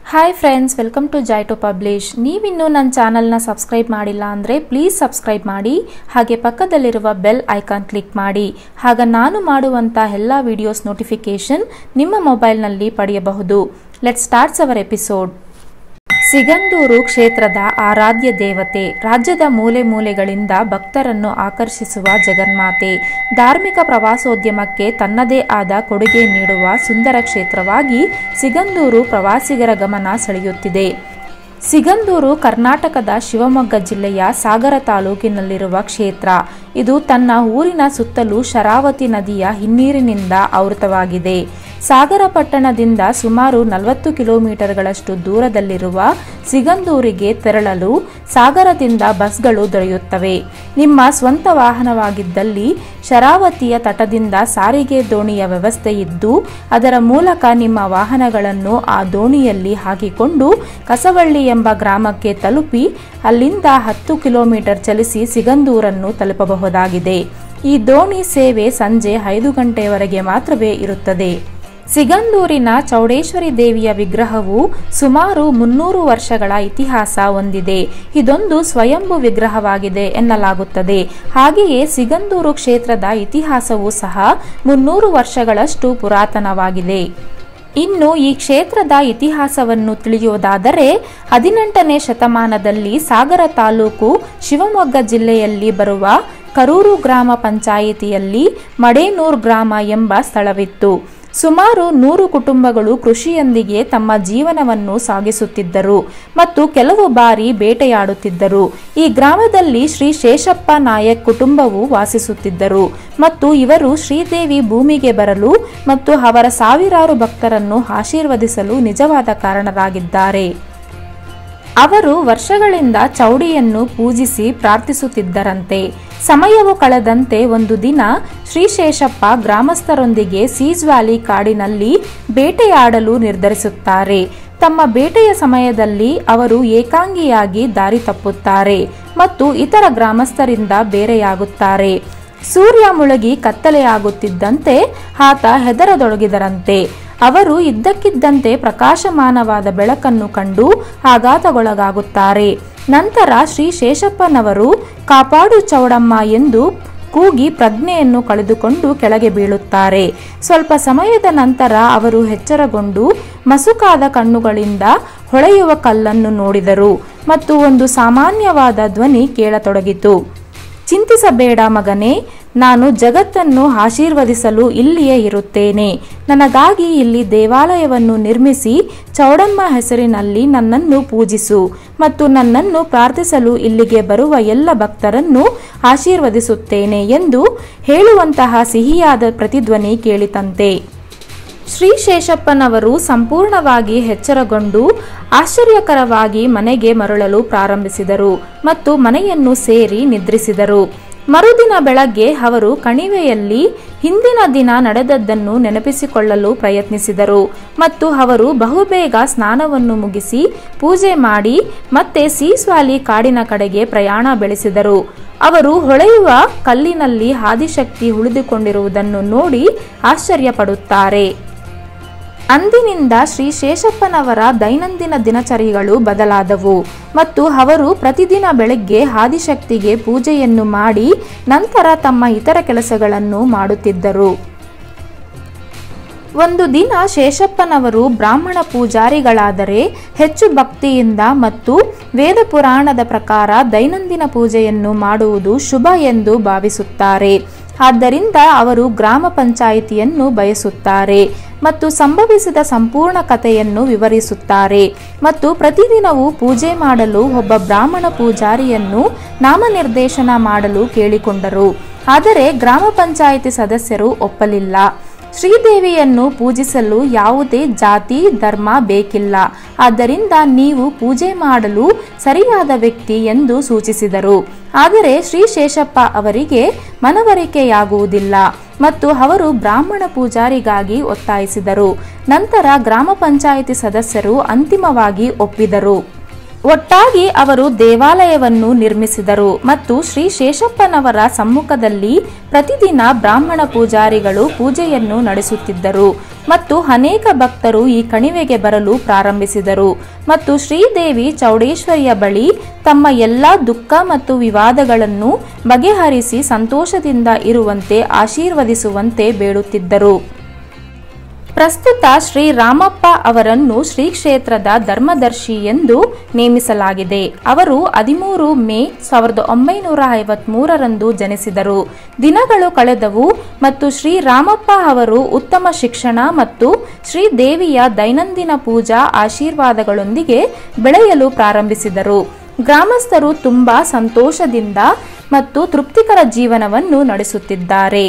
hi friends welcome to Jai to publish ನೀವಿನ್ನೂ ನನ್ನ ಚಾನಲ್ನ ಸಬ್ಸ್ಕ್ರೈಬ್ ಮಾಡಿಲ್ಲ ಅಂದರೆ ಪ್ಲೀಸ್ ಸಬ್ಸ್ಕ್ರೈಬ್ ಮಾಡಿ ಹಾಗೆ ಪಕ್ಕದಲ್ಲಿರುವ ಬೆಲ್ ಐಕಾನ್ ಕ್ಲಿಕ್ ಮಾಡಿ ಆಗ ನಾನು ಮಾಡುವಂಥ ಎಲ್ಲ ವಿಡಿಯೋಸ್ ನೋಟಿಫಿಕೇಷನ್ ನಿಮ್ಮ ಮೊಬೈಲ್ನಲ್ಲಿ ಪಡೆಯಬಹುದು let starts our episode Sigandur ಕ್ಷೇತ್ರದ ಆರಾಧ್ಯ ದೇವತೆ ರಾಜ್ಯದ ಮೂಲೆ ಮೂಲೆಗಳಿಂದ ಭಕ್ತರನ್ನು ಆಕರ್ಷಿಸುವ ಜಗನ್ಮಾತೆ ಧಾರ್ಮಿಕ ಪ್ರವಾಸೋದ್ಯಮಕ್ಕೆ ತನ್ನದೇ ಆದ ಕೊಡುಗೆ ನೀಡುವ ಸುಂದರ ಕ್ಷೇತ್ರವಾಗಿ ಸಿಗಂದೂರು ಪ್ರವಾಸಿಗರ ಗಮನ ಸೆಳೆಯುತ್ತಿದೆ ಸಿಗಂದೂರು ಕರ್ನಾಟಕದ ಶಿವಮೊಗ್ಗ ಜಿಲ್ಲೆಯ ಸಾಗರ ತಾಲೂಕಿನಲ್ಲಿರುವ ಕ್ಷೇತ್ರ ಇದು ತನ್ನ ಊರಿನ ಸುತ್ತಲೂ ಶರಾವತಿ ನದಿಯ ಹಿನ್ನೀರಿನಿಂದ ಆವೃತವಾಗಿದೆ ಸಾಗರ ಪಟ್ಟಣದಿಂದ ಸುಮಾರು ನಲವತ್ತು ಕಿಲೋಮೀಟರ್ಗಳಷ್ಟು ದೂರದಲ್ಲಿರುವ ಸಿಗಂದೂರಿಗೆ ತೆರಳಲು ಸಾಗರದಿಂದ ಬಸ್ಗಳು ದೊರೆಯುತ್ತವೆ ನಿಮ್ಮ ಸ್ವಂತ ವಾಹನವಾಗಿದ್ದಲ್ಲಿ ಶರಾವತಿಯ ತಟದಿಂದ ಸಾರಿಗೆ ದೋಣಿಯ ವ್ಯವಸ್ಥೆ ಇದ್ದು ಅದರ ಮೂಲಕ ನಿಮ್ಮ ವಾಹನಗಳನ್ನು ಆ ದೋಣಿಯಲ್ಲಿ ಹಾಕಿಕೊಂಡು ಕಸವಳ್ಳಿ ಎಂಬ ಗ್ರಾಮಕ್ಕೆ ತಲುಪಿ ಅಲ್ಲಿಂದ ಹತ್ತು ಕಿಲೋಮೀಟರ್ ಚಲಿಸಿ ಸಿಗಂದೂರನ್ನು ತಲುಪಬಹುದಾಗಿದೆ ಈ ದೋಣಿ ಸೇವೆ ಸಂಜೆ ಐದು ಗಂಟೆಯವರೆಗೆ ಮಾತ್ರವೇ ಇರುತ್ತದೆ ಸಿಗಂದೂರಿನ ಚೌಡೇಶ್ವರಿ ದೇವಿಯ ವಿಗ್ರಹವು ಸುಮಾರು ಮುನ್ನೂರು ವರ್ಷಗಳ ಇತಿಹಾಸ ಹೊಂದಿದೆ ಇದೊಂದು ಸ್ವಯಂಭು ವಿಗ್ರಹವಾಗಿದೆ ಎನ್ನಲಾಗುತ್ತದೆ ಹಾಗೆಯೇ ಸಿಗಂದೂರು ಕ್ಷೇತ್ರದ ಇತಿಹಾಸವೂ ಸಹ ಮುನ್ನೂರು ವರ್ಷಗಳಷ್ಟು ಪುರಾತನವಾಗಿದೆ ಇನ್ನು ಈ ಕ್ಷೇತ್ರದ ಇತಿಹಾಸವನ್ನು ತಿಳಿಯುವುದಾದರೆ ಹದಿನೆಂಟನೇ ಶತಮಾನದಲ್ಲಿ ಸಾಗರ ತಾಲೂಕು ಶಿವಮೊಗ್ಗ ಜಿಲ್ಲೆಯಲ್ಲಿ ಬರುವ ಕರೂರು ಗ್ರಾಮ ಪಂಚಾಯಿತಿಯಲ್ಲಿ ಮಡೇನೂರ್ ಗ್ರಾಮ ಎಂಬ ಸ್ಥಳವಿತ್ತು ಸುಮಾರು ನೂರು ಕುಟುಂಬಗಳು ಕೃಷಿಯೊಂದಿಗೆ ತಮ್ಮ ಜೀವನವನ್ನು ಸಾಗಿಸುತ್ತಿದ್ದರು ಮತ್ತು ಕೆಲವು ಬಾರಿ ಬೇಟೆಯಾಡುತ್ತಿದ್ದರು ಈ ಗ್ರಾಮದಲ್ಲಿ ಶ್ರೀ ಶೇಷಪ್ಪ ನಾಯಕ್ ಕುಟುಂಬವು ವಾಸಿಸುತ್ತಿದ್ದರು ಮತ್ತು ಇವರು ಶ್ರೀದೇವಿ ಭೂಮಿಗೆ ಬರಲು ಮತ್ತು ಅವರ ಸಾವಿರಾರು ಭಕ್ತರನ್ನು ಆಶೀರ್ವದಿಸಲು ನಿಜವಾದ ಕಾರಣರಾಗಿದ್ದಾರೆ ಅವರು ವರ್ಷಗಳಿಂದ ಚೌಡಿಯನ್ನು ಪೂಜಿಸಿ ಪ್ರಾರ್ಥಿಸುತ್ತಿದ್ದರಂತೆ ಸಮಯವು ಕಳೆದಂತೆ ಒಂದು ದಿನ ಶ್ರೀಶೇಷಪ್ಪ ಗ್ರಾಮಸ್ಥರೊಂದಿಗೆ ಸೀಜ್ ವ್ಯಾಲಿ ಕಾಡಿನಲ್ಲಿ ಬೇಟೆಯಾಡಲು ನಿರ್ಧರಿಸುತ್ತಾರೆ ತಮ್ಮ ಬೇಟೆಯ ಸಮಯದಲ್ಲಿ ಅವರು ಏಕಾಂಗಿಯಾಗಿ ದಾರಿ ತಪ್ಪುತ್ತಾರೆ ಮತ್ತು ಇತರ ಗ್ರಾಮಸ್ಥರಿಂದ ಬೇರೆಯಾಗುತ್ತಾರೆ ಸೂರ್ಯ ಮುಳುಗಿ ಕತ್ತಲೆಯಾಗುತ್ತಿದ್ದಂತೆ ಆತ ಹೆದರದೊಡಗಿದರಂತೆ ಅವರು ಇದ್ದಕ್ಕಿದ್ದಂತೆ ಪ್ರಕಾಶಮಾನವಾದ ಬೆಳಕನ್ನು ಕಂಡು ಆಘಾತಗೊಳಗಾಗುತ್ತಾರೆ ನಂತರ ಶ್ರೀ ಶೇಷಪ್ಪನವರು ಕಾಪಾಡು ಚೌಡಮ್ಮ ಎಂದು ಕೂಗಿ ಪ್ರಜ್ಞೆಯನ್ನು ಕಳೆದುಕೊಂಡು ಕೆಳಗೆ ಬೀಳುತ್ತಾರೆ ಸ್ವಲ್ಪ ಸಮಯದ ನಂತರ ಅವರು ಎಚ್ಚರಗೊಂಡು ಮಸುಕಾದ ಕಣ್ಣುಗಳಿಂದ ಹೊಳೆಯುವ ಕಲ್ಲನ್ನು ನೋಡಿದರು ಮತ್ತು ಒಂದು ಸಾಮಾನ್ಯವಾದ ಧ್ವನಿ ಕೇಳತೊಡಗಿತು ಚಿಂತಿಸಬೇಡ ಮಗನೇ ನಾನು ಜಗತ್ತನ್ನು ಆಶೀರ್ವದಿಸಲು ಇಲ್ಲಿಯೇ ಇರುತ್ತೇನೆ ನನಗಾಗಿ ಇಲ್ಲಿ ದೇವಾಲಯವನ್ನು ನಿರ್ಮಿಸಿ ಚೌಡಮ್ಮ ಹೆಸರಿನಲ್ಲಿ ನನ್ನನ್ನು ಪೂಜಿಸು ಮತ್ತು ನನ್ನನ್ನು ಪ್ರಾರ್ಥಿಸಲು ಇಲ್ಲಿಗೆ ಬರುವ ಎಲ್ಲ ಭಕ್ತರನ್ನು ಆಶೀರ್ವದಿಸುತ್ತೇನೆ ಎಂದು ಹೇಳುವಂತಹ ಸಿಹಿಯಾದ ಪ್ರತಿಧ್ವನಿ ಕೇಳಿತಂತೆ ಶ್ರೀ ಶೇಷಪ್ಪನವರು ಸಂಪೂರ್ಣವಾಗಿ ಎಚ್ಚರಗೊಂಡು ಆಶ್ಚರ್ಯಕರವಾಗಿ ಮನೆಗೆ ಮರಳಲು ಪ್ರಾರಂಭಿಸಿದರು ಮತ್ತು ಮನೆಯನ್ನು ಸೇರಿ ನಿದ್ರಿಸಿದರು ಮರುದಿನ ಬೆಳಗ್ಗೆ ಅವರು ಕಣಿವೆಯಲ್ಲಿ ಹಿಂದಿನ ದಿನ ನಡೆದದ್ದನ್ನು ನೆನಪಿಸಿಕೊಳ್ಳಲು ಪ್ರಯತ್ನಿಸಿದರು ಮತ್ತು ಅವರು ಬಹುಬೇಗ ಸ್ನಾನವನ್ನು ಮುಗಿಸಿ ಪೂಜೆ ಮಾಡಿ ಮತ್ತೆ ಸೀಸ್ವಾಲಿ ಕಾಡಿನ ಕಡೆಗೆ ಪ್ರಯಾಣ ಬೆಳೆಸಿದರು ಅವರು ಹೊಳೆಯುವ ಕಲ್ಲಿನಲ್ಲಿ ಆದಿಶಕ್ತಿ ಉಳಿದುಕೊಂಡಿರುವುದನ್ನು ನೋಡಿ ಆಶ್ಚರ್ಯಪಡುತ್ತಾರೆ ಅಂದಿನಿಂದ ಶ್ರೀ ಶೇಷಪ್ಪನವರ ದೈನಂದಿನ ದಿನಚರಿಗಳು ಬದಲಾದವು ಮತ್ತು ಅವರು ಪ್ರತಿದಿನ ಬೆಳಗ್ಗೆ ಆದಿಶಕ್ತಿಗೆ ಪೂಜೆಯನ್ನು ಮಾಡಿ ನಂತರ ತಮ್ಮ ಇತರ ಕೆಲಸಗಳನ್ನು ಮಾಡುತ್ತಿದ್ದರು ಒಂದು ದಿನ ಶೇಷಪ್ಪನವರು ಬ್ರಾಹ್ಮಣ ಪೂಜಾರಿಗಳಾದರೆ ಹೆಚ್ಚು ಭಕ್ತಿಯಿಂದ ಮತ್ತು ವೇದ ಪುರಾಣದ ಪ್ರಕಾರ ದೈನಂದಿನ ಪೂಜೆಯನ್ನು ಮಾಡುವುದು ಶುಭ ಎಂದು ಭಾವಿಸುತ್ತಾರೆ ಆದ್ದರಿಂದ ಅವರು ಗ್ರಾಮ ಪಂಚಾಯಿತಿಯನ್ನು ಬಯಸುತ್ತಾರೆ ಮತ್ತು ಸಂಭವಿಸಿದ ಸಂಪೂರ್ಣ ಕಥೆಯನ್ನು ವಿವರಿಸುತ್ತಾರೆ ಮತ್ತು ಪ್ರತಿದಿನವೂ ಪೂಜೆ ಮಾಡಲು ಒಬ್ಬ ಬ್ರಾಹ್ಮಣ ಪೂಜಾರಿಯನ್ನು ನಾಮನಿರ್ದೇಶನ ಮಾಡಲು ಕೇಳಿಕೊಂಡರು ಆದರೆ ಗ್ರಾಮ ಪಂಚಾಯಿತಿ ಸದಸ್ಯರು ಒಪ್ಪಲಿಲ್ಲ ಶ್ರೀದೇವಿಯನ್ನು ಪೂಜಿಸಲು ಯಾವುದೇ ಜಾತಿ ಧರ್ಮ ಬೇಕಿಲ್ಲ ಆದ್ದರಿಂದ ನೀವು ಪೂಜೆ ಮಾಡಲು ಸರಿಯಾದ ವ್ಯಕ್ತಿ ಎಂದು ಸೂಚಿಸಿದರು ಆದರೆ ಶ್ರೀ ಶೇಷಪ್ಪ ಅವರಿಗೆ ಮನವರಿಕೆಯಾಗುವುದಿಲ್ಲ ಮತ್ತು ಅವರು ಬ್ರಾಹ್ಮಣ ಪೂಜಾರಿಗಾಗಿ ಒತ್ತಾಯಿಸಿದರು ನಂತರ ಗ್ರಾಮ ಪಂಚಾಯಿತಿ ಸದಸ್ಯರು ಅಂತಿಮವಾಗಿ ಒಪ್ಪಿದರು ಒಟ್ಟಾಗಿ ಅವರು ದೇವಾಲಯವನ್ನು ನಿರ್ಮಿಸಿದರು ಮತ್ತು ಶ್ರೀ ಶೇಷಪ್ಪನವರ ಸಮ್ಮುಖದಲ್ಲಿ ಪ್ರತಿದಿನ ಬ್ರಾಹ್ಮಣ ಪೂಜಾರಿಗಳು ಪೂಜೆಯನ್ನು ನಡೆಸುತ್ತಿದ್ದರು ಮತ್ತು ಅನೇಕ ಭಕ್ತರು ಈ ಕಣಿವೆಗೆ ಬರಲು ಪ್ರಾರಂಭಿಸಿದರು ಮತ್ತು ಶ್ರೀದೇವಿ ಚೌಡೇಶ್ವರಿಯ ಬಳಿ ತಮ್ಮ ಎಲ್ಲ ದುಃಖ ಮತ್ತು ವಿವಾದಗಳನ್ನು ಬಗೆಹರಿಸಿ ಸಂತೋಷದಿಂದ ಇರುವಂತೆ ಆಶೀರ್ವದಿಸುವಂತೆ ಬೇಡುತ್ತಿದ್ದರು ಪ್ರಸ್ತುತ ಶ್ರೀ ರಾಮಪ್ಪ ಅವರನ್ನು ಶ್ರೀ ಕ್ಷೇತ್ರದ ಧರ್ಮದರ್ಶಿ ಎಂದು ನೇಮಿಸಲಾಗಿದೆ ಅವರು ಹದಿಮೂರು ಮೇ ಸಾವಿರದ ಒಂಬೈನೂರ ಐವತ್ಮೂರರಂದು ಜನಿಸಿದರು ದಿನಗಳು ಕಳೆದವು ಮತ್ತು ಶ್ರೀ ರಾಮಪ್ಪ ಅವರು ಉತ್ತಮ ಶಿಕ್ಷಣ ಮತ್ತು ಶ್ರೀ ದೇವಿಯ ದೈನಂದಿನ ಪೂಜಾ ಆಶೀರ್ವಾದಗಳೊಂದಿಗೆ ಬೆಳೆಯಲು ಪ್ರಾರಂಭಿಸಿದರು ಗ್ರಾಮಸ್ಥರು ತುಂಬಾ ಸಂತೋಷದಿಂದ ಮತ್ತು ತೃಪ್ತಿಕರ ಜೀವನವನ್ನು ನಡೆಸುತ್ತಿದ್ದಾರೆ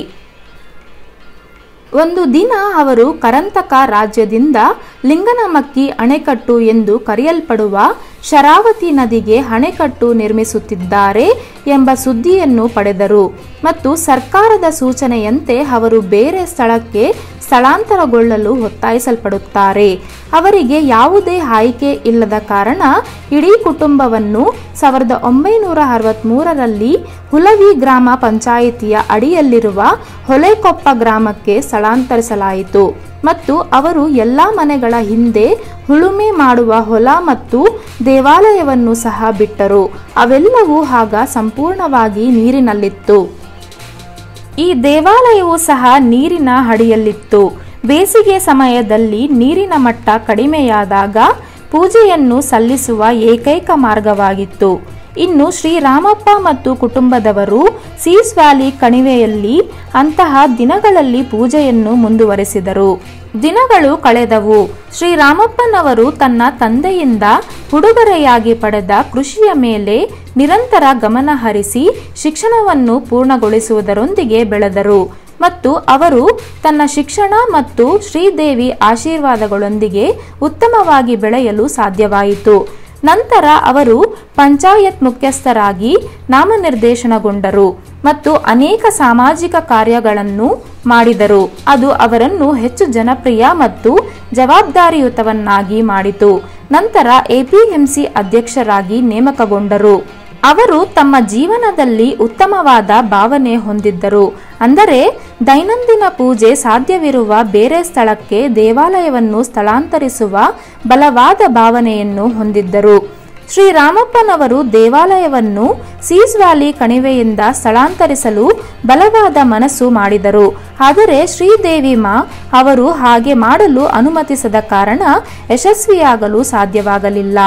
ಒಂದು ದಿನ ಅವರು ಕರಂತಕ ರಾಜ್ಯದಿಂದ ಲಿಂಗನಮಕ್ಕಿ ಅಣೆಕಟ್ಟು ಎಂದು ಕರೆಯಲ್ಪಡುವ ಶರಾವತಿ ನದಿಗೆ ಅಣೆಕಟ್ಟು ನಿರ್ಮಿಸುತ್ತಿದ್ದಾರೆ ಎಂಬ ಸುದ್ದಿಯನ್ನು ಪಡೆದರು ಮತ್ತು ಸರ್ಕಾರದ ಸೂಚನೆಯಂತೆ ಅವರು ಬೇರೆ ಸ್ಥಳಕ್ಕೆ ಸ್ಥಳಾಂತರಗೊಳ್ಳಲು ಒತ್ತಾಯಿಸಲ್ಪಡುತ್ತಾರೆ ಅವರಿಗೆ ಯಾವುದೇ ಆಯ್ಕೆ ಇಲ್ಲದ ಕಾರಣ ಇಡೀ ಕುಟುಂಬವನ್ನು ಸಾವಿರದ ಒಂಬೈನೂರ ಅರವತ್ತ್ಮೂರರಲ್ಲಿ ಹುಲವಿ ಗ್ರಾಮ ಪಂಚಾಯಿತಿಯ ಅಡಿಯಲ್ಲಿರುವ ಹೊಲೆಕೊಪ್ಪ ಗ್ರಾಮಕ್ಕೆ ಸ್ಥಳಾಂತರಿಸಲಾಯಿತು ಮತ್ತು ಅವರು ಎಲ್ಲ ಮನೆಗಳ ಹಿಂದೆ ಉಳುಮೆ ಮಾಡುವ ಹೊಲ ಮತ್ತು ದೇವಾಲಯವನ್ನು ಸಹ ಬಿಟ್ಟರು ಅವೆಲ್ಲವೂ ಆಗ ಸಂಪೂರ್ಣವಾಗಿ ನೀರಿನಲ್ಲಿತ್ತು ಈ ದೇವಾಲಯವು ಸಹ ನೀರಿನ ಅಡಿಯಲ್ಲಿತ್ತು ಬೇಸಿಗೆ ಸಮಯದಲ್ಲಿ ನೀರಿನ ಮಟ್ಟ ಕಡಿಮೆಯಾದಾಗ ಪೂಜೆಯನ್ನು ಸಲ್ಲಿಸುವ ಏಕೈಕ ಮಾರ್ಗವಾಗಿತ್ತು ಇನ್ನು ಶ್ರೀರಾಮಪ್ಪ ಮತ್ತು ಕುಟುಂಬದವರು ಸೀಸ್ ವ್ಯಾಲಿ ಕಣಿವೆಯಲ್ಲಿ ಅಂತಹ ದಿನಗಳಲ್ಲಿ ಪೂಜೆಯನ್ನು ಮುಂದುವರೆಸಿದರು ದಿನಗಳು ಕಳೆದವು ಶ್ರೀರಾಮಪ್ಪನವರು ತನ್ನ ತಂದೆಯಿಂದ ಉಡುಗೊರೆಯಾಗಿ ಪಡೆದ ಕೃಷಿಯ ಮೇಲೆ ನಿರಂತರ ಗಮನ ಹರಿಸಿ ಶಿಕ್ಷಣವನ್ನು ಪೂರ್ಣಗೊಳಿಸುವುದರೊಂದಿಗೆ ಬೆಳೆದರು ಮತ್ತು ಅವರು ತನ್ನ ಶಿಕ್ಷಣ ಮತ್ತು ಶ್ರೀದೇವಿ ಆಶೀರ್ವಾದಗಳೊಂದಿಗೆ ಉತ್ತಮವಾಗಿ ಬೆಳೆಯಲು ಸಾಧ್ಯವಾಯಿತು ನಂತರ ಅವರು ಪಂಚಾಯತ್ ಮುಖ್ಯಸ್ಥರಾಗಿ ನಾಮನಿರ್ದೇಶನಗೊಂಡರು ಮತ್ತು ಅನೇಕ ಸಾಮಾಜಿಕ ಕಾರ್ಯಗಳನ್ನು ಮಾಡಿದರು ಅದು ಅವರನ್ನು ಹೆಚ್ಚು ಜನಪ್ರಿಯ ಮತ್ತು ಜವಾಬ್ದಾರಿಯುತವನ್ನಾಗಿ ಮಾಡಿತು ನಂತರ ಎಪಿಎಂಸಿ ಅಧ್ಯಕ್ಷರಾಗಿ ನೇಮಕಗೊಂಡರು ಅವರು ತಮ್ಮ ಜೀವನದಲ್ಲಿ ಉತ್ತಮವಾದ ಭಾವನೆ ಹೊಂದಿದ್ದರು ಅಂದರೆ ದೈನಂದಿನ ಪೂಜೆ ಸಾಧ್ಯವಿರುವ ಬೇರೆ ಸ್ಥಳಕ್ಕೆ ದೇವಾಲಯವನ್ನು ಸ್ಥಳಾಂತರಿಸುವ ಬಲವಾದ ಭಾವನೆಯನ್ನು ಹೊಂದಿದ್ದರು ಶ್ರೀರಾಮಪ್ಪನವರು ದೇವಾಲಯವನ್ನು ಸೀಸ್ ವ್ಯಾಲಿ ಕಣಿವೆಯಿಂದ ಸ್ಥಳಾಂತರಿಸಲು ಬಲವಾದ ಮನಸ್ಸು ಮಾಡಿದರು ಆದರೆ ಶ್ರೀದೇವಿ ಮಾ ಅವರು ಹಾಗೆ ಮಾಡಲು ಅನುಮತಿಸದ ಕಾರಣ ಯಶಸ್ವಿಯಾಗಲು ಸಾಧ್ಯವಾಗಲಿಲ್ಲ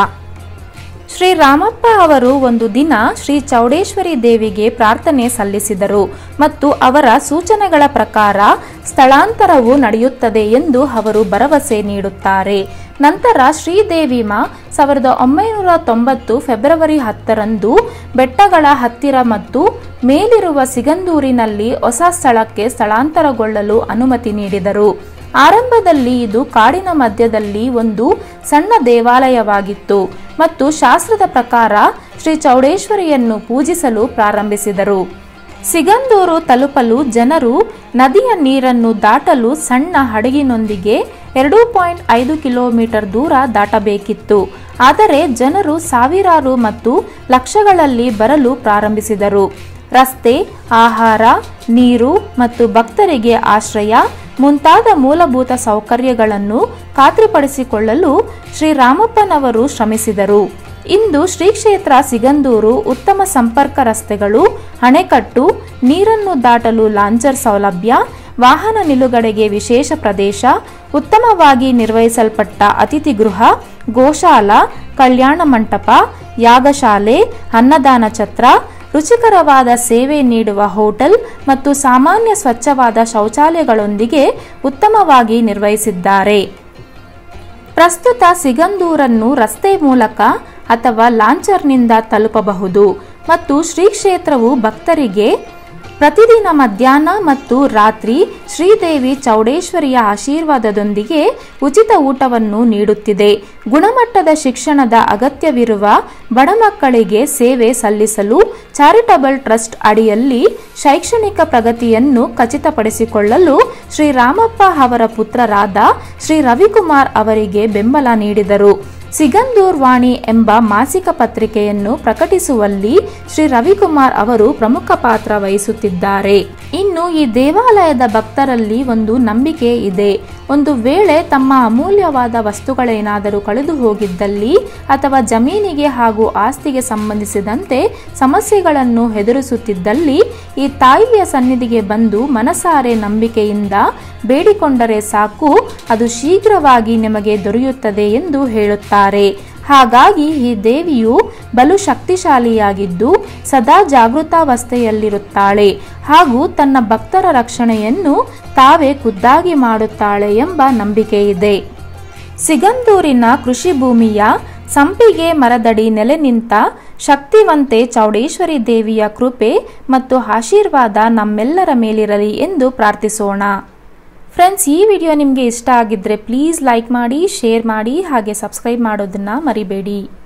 ಶ್ರೀರಾಮಪ್ಪ ಅವರು ಒಂದು ದಿನ ಶ್ರೀ ಚೌಡೇಶ್ವರಿ ದೇವಿಗೆ ಪ್ರಾರ್ಥನೆ ಸಲ್ಲಿಸಿದರು ಮತ್ತು ಅವರ ಸೂಚನೆಗಳ ಪ್ರಕಾರ ಸ್ಥಳಾಂತರವು ನಡೆಯುತ್ತದೆ ಎಂದು ಅವರು ಭರವಸೆ ನೀಡುತ್ತಾರೆ ನಂತರ ಶ್ರೀದೇವಿ ಮಾ ಸಾವಿರದ ಒಂಬೈನೂರ ತೊಂಬತ್ತು ಫೆಬ್ರವರಿ ಹತ್ತರಂದು ಬೆಟ್ಟಗಳ ಹತ್ತಿರ ಮತ್ತು ಮೇಲಿರುವ ಸಿಗಂದೂರಿನಲ್ಲಿ ಹೊಸ ಸ್ಥಳಕ್ಕೆ ಸ್ಥಳಾಂತರಗೊಳ್ಳಲು ಅನುಮತಿ ನೀಡಿದರು ಆರಂಭದಲ್ಲಿ ಇದು ಕಾಡಿನ ಮಧ್ಯದಲ್ಲಿ ಒಂದು ಸಣ್ಣ ದೇವಾಲಯವಾಗಿತ್ತು ಮತ್ತು ಶಾಸ್ತ್ರದ ಪ್ರಕಾರ ಶ್ರೀ ಚೌಡೇಶ್ವರಿಯನ್ನು ಪೂಜಿಸಲು ಪ್ರಾರಂಭಿಸಿದರು ಸಿಗಂದೂರು ತಲುಪಲು ಜನರು ನದಿಯ ನೀರನ್ನು ದಾಟಲು ಸಣ್ಣ ಹಡಗಿನೊಂದಿಗೆ ಎರಡು ಪಾಯಿಂಟ್ ಐದು ಕಿಲೋಮೀಟರ್ ದೂರ ದಾಟಬೇಕಿತ್ತು ಆದರೆ ಜನರು ಸಾವಿರಾರು ಮತ್ತು ಲಕ್ಷಗಳಲ್ಲಿ ಬರಲು ಪ್ರಾರಂಭಿಸಿದರು ರಸ್ತೆ ಆಹಾರ ನೀರು ಮತ್ತು ಭಕ್ತರಿಗೆ ಆಶ್ರಯ ಮುಂತಾದ ಮೂಲಭೂತ ಸೌಕರ್ಯಗಳನ್ನು ಖಾತ್ರಿಪಡಿಸಿಕೊಳ್ಳಲು ಶ್ರೀರಾಮಪ್ಪನವರು ಶ್ರಮಿಸಿದರು ಇಂದು ಶ್ರೀ ಕ್ಷೇತ್ರ ಸಿಗಂದೂರು ಉತ್ತಮ ಸಂಪರ್ಕ ರಸ್ತೆಗಳು ಅಣೆಕಟ್ಟು ನೀರನ್ನು ದಾಟಲು ಲಾಂಚರ್ ಸೌಲಭ್ಯ ವಾಹನ ನಿಲುಗಡೆಗೆ ವಿಶೇಷ ಪ್ರದೇಶ ಉತ್ತಮವಾಗಿ ನಿರ್ವಹಿಸಲ್ಪಟ್ಟ ಅತಿಥಿ ಗೃಹ ಗೋಶಾಲ ಕಲ್ಯಾಣ ಮಂಟಪ ಯಾಗಶಾಲೆ ಅನ್ನದಾನ ಛತ್ರ ರುಚಿಕರವಾದ ಸೇವೆ ನೀಡುವ ಹೋಟೆಲ್ ಮತ್ತು ಸಾಮಾನ್ಯ ಸ್ವಚ್ಛವಾದ ಶೌಚಾಲಯಗಳೊಂದಿಗೆ ಉತ್ತಮವಾಗಿ ನಿರ್ವಹಿಸಿದ್ದಾರೆ ಪ್ರಸ್ತುತ ಸಿಗಂದೂರನ್ನು ರಸ್ತೆ ಮೂಲಕ ಅಥವಾ ಲಾಂಚರ್ನಿಂದ ತಲುಪಬಹುದು ಮತ್ತು ಶ್ರೀ ಕ್ಷೇತ್ರವು ಭಕ್ತರಿಗೆ ಪ್ರತಿದಿನ ಮಧ್ಯಾಹ್ನ ಮತ್ತು ರಾತ್ರಿ ಶ್ರೀದೇವಿ ಚೌಡೇಶ್ವರಿಯ ಆಶೀರ್ವಾದದೊಂದಿಗೆ ಉಚಿತ ಊಟವನ್ನು ನೀಡುತ್ತಿದೆ ಗುಣಮಟ್ಟದ ಶಿಕ್ಷಣದ ಅಗತ್ಯವಿರುವ ಬಡ ಮಕ್ಕಳಿಗೆ ಸೇವೆ ಸಲ್ಲಿಸಲು ಚಾರಿಟಬಲ್ ಟ್ರಸ್ಟ್ ಅಡಿಯಲ್ಲಿ ಶೈಕ್ಷಣಿಕ ಪ್ರಗತಿಯನ್ನು ಖಚಿತಪಡಿಸಿಕೊಳ್ಳಲು ಶ್ರೀರಾಮಪ್ಪ ಅವರ ಪುತ್ರರಾದ ಶ್ರೀ ರವಿಕುಮಾರ್ ಅವರಿಗೆ ಬೆಂಬಲ ನೀಡಿದರು ಸಿಗಂದೂರ್ ವಾಣಿ ಎಂಬ ಮಾಸಿಕ ಪತ್ರಿಕೆಯನ್ನು ಪ್ರಕಟಿಸುವಲ್ಲಿ ಶ್ರೀ ರವಿಕುಮಾರ್ ಅವರು ಪ್ರಮುಖ ಪಾತ್ರ ವಹಿಸುತ್ತಿದ್ದಾರೆ ಇನ್ನು ಈ ದೇವಾಲಯದ ಭಕ್ತರಲ್ಲಿ ಒಂದು ನಂಬಿಕೆ ಇದೆ ಒಂದು ವೇಳೆ ತಮ್ಮ ಅಮೂಲ್ಯವಾದ ವಸ್ತುಗಳೇನಾದರೂ ಕಳೆದು ಹೋಗಿದ್ದಲ್ಲಿ ಅಥವಾ ಜಮೀನಿಗೆ ಹಾಗೂ ಆಸ್ತಿಗೆ ಸಂಬಂಧಿಸಿದಂತೆ ಸಮಸ್ಯೆಗಳನ್ನು ಎದುರಿಸುತ್ತಿದ್ದಲ್ಲಿ ಈ ತಾಯಿಯ ಸನ್ನಿಧಿಗೆ ಬಂದು ಮನಸಾರೆ ನಂಬಿಕೆಯಿಂದ ಬೇಡಿಕೊಂಡರೆ ಸಾಕು ಅದು ಶೀಘ್ರವಾಗಿ ನಿಮಗೆ ದೊರೆಯುತ್ತದೆ ಎಂದು ಹೇಳುತ್ತಾರೆ ಹಾಗಾಗಿ ಈ ದೇವಿಯು ಬಲು ಶಕ್ತಿಶಾಲಿಯಾಗಿದ್ದು ಸದಾ ಜಾಗೃತಾವಸ್ಥೆಯಲ್ಲಿರುತ್ತಾಳೆ ಹಾಗೂ ತನ್ನ ಭಕ್ತರ ರಕ್ಷಣೆಯನ್ನು ತಾವೇ ಖುದ್ದಾಗಿ ಮಾಡುತ್ತಾಳೆ ಎಂಬ ನಂಬಿಕೆ ಇದೆ ಸಿಗಂದೂರಿನ ಕೃಷಿ ಭೂಮಿಯ ಸಂಪಿಗೆ ಮರದಡಿ ನೆಲೆ ನಿಂತ ಶಕ್ತಿವಂತೆ ಚೌಡೇಶ್ವರಿ ದೇವಿಯ ಕೃಪೆ ಮತ್ತು ಆಶೀರ್ವಾದ ನಮ್ಮೆಲ್ಲರ ಮೇಲಿರಲಿ ಎಂದು ಪ್ರಾರ್ಥಿಸೋಣ ಫ್ರೆಂಡ್ಸ್ ಈ ವಿಡಿಯೋ ನಿಮಗೆ ಇಷ್ಟ ಆಗಿದ್ದರೆ ಪ್ಲೀಸ್ ಲೈಕ್ ಮಾಡಿ ಶೇರ್ ಮಾಡಿ ಹಾಗೆ ಸಬ್ಸ್ಕ್ರೈಬ್ ಮಾಡೋದನ್ನು ಮರಿಬೇಡಿ